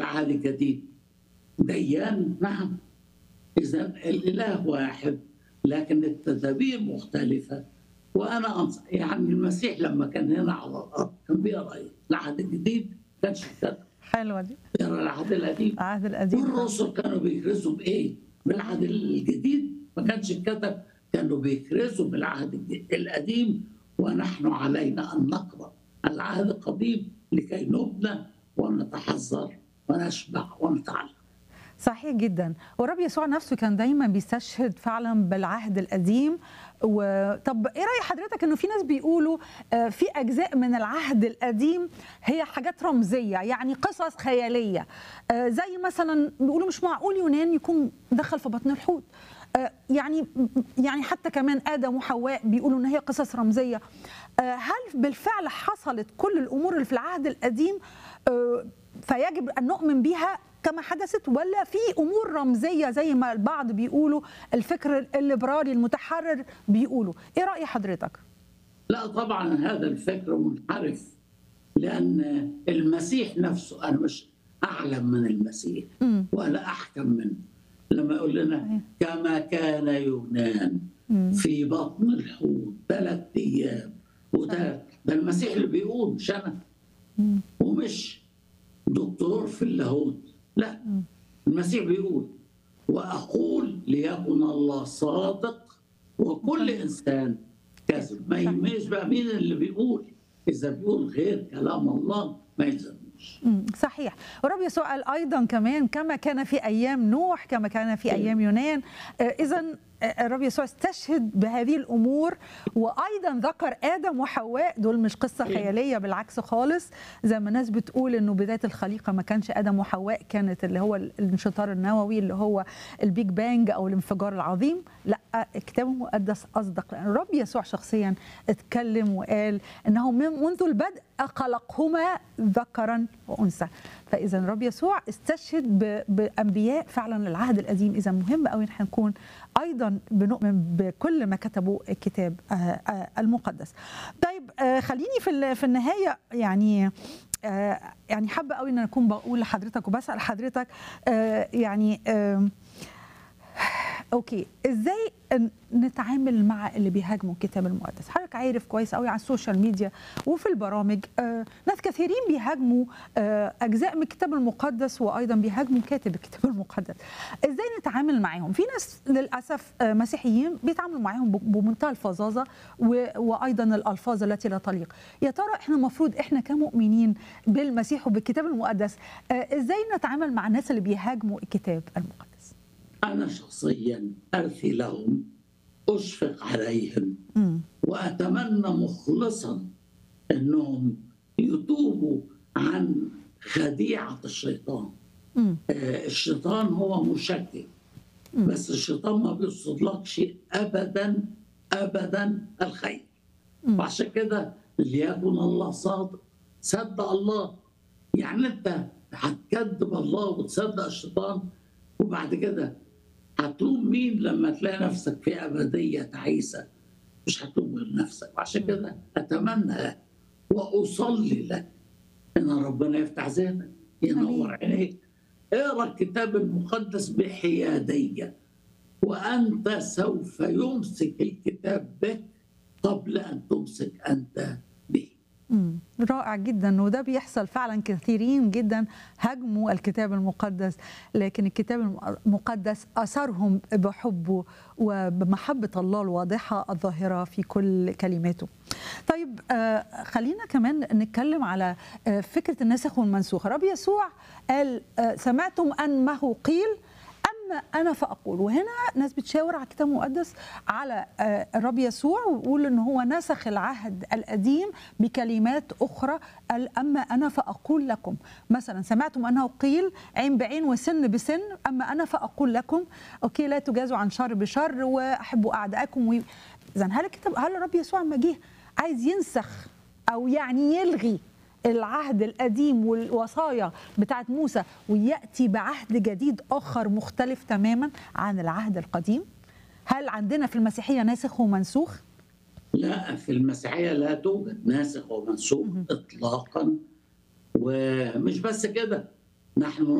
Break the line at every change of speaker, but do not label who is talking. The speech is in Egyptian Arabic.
العهد الجديد ديان نعم إذا الإله واحد لكن التدابير مختلفة وأنا أنصح يعني المسيح لما كان هنا على الأرض كان بيقرأ إيه؟ العهد الجديد كانش كده
حلوه دي
بيقرأ العهد القديم
العهد القديم
والرسل كانوا بيكرزوا بإيه؟ بالعهد الجديد ما كانش كتب كانوا بيكرزوا بالعهد الج- القديم ونحن علينا أن نقرأ العهد القديم لكي نبنى ونتحذر ونشبع ونتعلم
صحيح جدا والرب يسوع نفسه كان دايما بيستشهد فعلا بالعهد القديم وطب ايه راي حضرتك انه في ناس بيقولوا آه، في اجزاء من العهد القديم هي حاجات رمزيه يعني قصص خياليه آه، زي مثلا بيقولوا مش معقول يونان يكون دخل في بطن الحوت آه، يعني يعني حتى كمان ادم وحواء بيقولوا ان هي قصص رمزيه آه، هل بالفعل حصلت كل الامور اللي في العهد القديم آه، فيجب ان نؤمن بها كما حدثت ولا في امور رمزيه زي ما البعض بيقولوا الفكر الليبرالي المتحرر بيقولوا ايه راي حضرتك
لا طبعا هذا الفكر منحرف لأن المسيح نفسه أنا مش أعلم من المسيح
مم.
ولا أحكم منه لما يقول لنا كما كان يونان في بطن الحوت ثلاث أيام وثلاث ده المسيح اللي بيقول مش أنا ومش دكتور في اللاهوت لا المسيح بيقول وأقول ليكن الله صادق وكل إنسان كاذب ما يهمنيش بقى مين اللي بيقول إذا بيقول غير كلام الله ما يلزموش
مم، صحيح والرب يسوع قال ايضا كمان كما كان في ايام نوح كما كان في ايام يونان اذا الرب يسوع استشهد بهذه الامور وايضا ذكر ادم وحواء دول مش قصه خياليه بالعكس خالص زي ما الناس بتقول انه بدايه الخليقه ما كانش ادم وحواء كانت اللي هو الانشطار النووي اللي هو البيج بانج او الانفجار العظيم لا الكتاب المقدس اصدق لان الرب يسوع شخصيا اتكلم وقال انه من- منذ البدء خلقهما ذكرا وانثى فاذا الرب يسوع استشهد ب- بانبياء فعلا العهد القديم اذا مهم قوي ان احنا نكون ايضا بنؤمن بكل ما كتبه الكتاب آه، آه، المقدس طيب آه، خليني في ال- في النهايه يعني آه، يعني حابه قوي ان أنا اكون بقول لحضرتك وبسال حضرتك آه، يعني آم، اوكي ازاي ن- نتعامل مع اللي بيهاجموا الكتاب المقدس حضرتك عارف كويس قوي على السوشيال ميديا وفي البرامج آه ناس كثيرين بيهاجموا آه اجزاء من الكتاب المقدس وايضا بيهاجموا كاتب الكتاب المقدس ازاي نتعامل معاهم في ناس للاسف آه مسيحيين بيتعاملوا معاهم ب- بمنتهى الفظاظه و- وايضا الالفاظ التي لا تليق يا ترى احنا المفروض احنا كمؤمنين بالمسيح وبالكتاب المقدس آه ازاي نتعامل مع الناس اللي بيهاجموا الكتاب المقدس
أنا شخصيا أرثي لهم أشفق عليهم
مم.
وأتمنى مخلصا أنهم يتوبوا عن خديعة الشيطان
مم.
آه، الشيطان هو مشكك بس الشيطان ما بيصدلكش أبدا أبدا الخير وعشان كده ليكن الله صادق صدق الله يعني أنت هتكذب الله وتصدق الشيطان وبعد كده هتلوم مين لما تلاقي نفسك في أبدية تعيسة مش هتلوم غير نفسك وعشان كده أتمنى لك وأصلي لك إن ربنا يفتح ذهنك ينور عينيك اقرا الكتاب المقدس بحيادية وأنت سوف يمسك الكتاب بك قبل أن تمسك أنت به
مم. رائع جدا وده بيحصل فعلا كثيرين جدا هاجموا الكتاب المقدس لكن الكتاب المقدس اثرهم بحبه وبمحبه الله الواضحه الظاهره في كل كلماته. طيب آه خلينا كمان نتكلم على آه فكره الناسخ والمنسوخ، الرب يسوع قال آه سمعتم انه قيل اما انا فاقول وهنا ناس بتشاور على الكتاب المقدس على آه، الرب يسوع ويقول ان هو نسخ العهد القديم بكلمات اخرى قال اما انا فاقول لكم مثلا سمعتم انه قيل عين بعين وسن بسن اما انا فاقول لكم اوكي لا تجازوا عن شر بشر واحبوا اعدائكم و... اذا هل الكتاب هل الرب يسوع لما جه عايز ينسخ او يعني يلغي العهد القديم والوصايا بتاعت موسى وياتي بعهد جديد اخر مختلف تماما عن العهد القديم هل عندنا في المسيحيه ناسخ ومنسوخ
لا في المسيحية لا توجد ناسخ ومنسوخ إطلاقا ومش بس كده نحن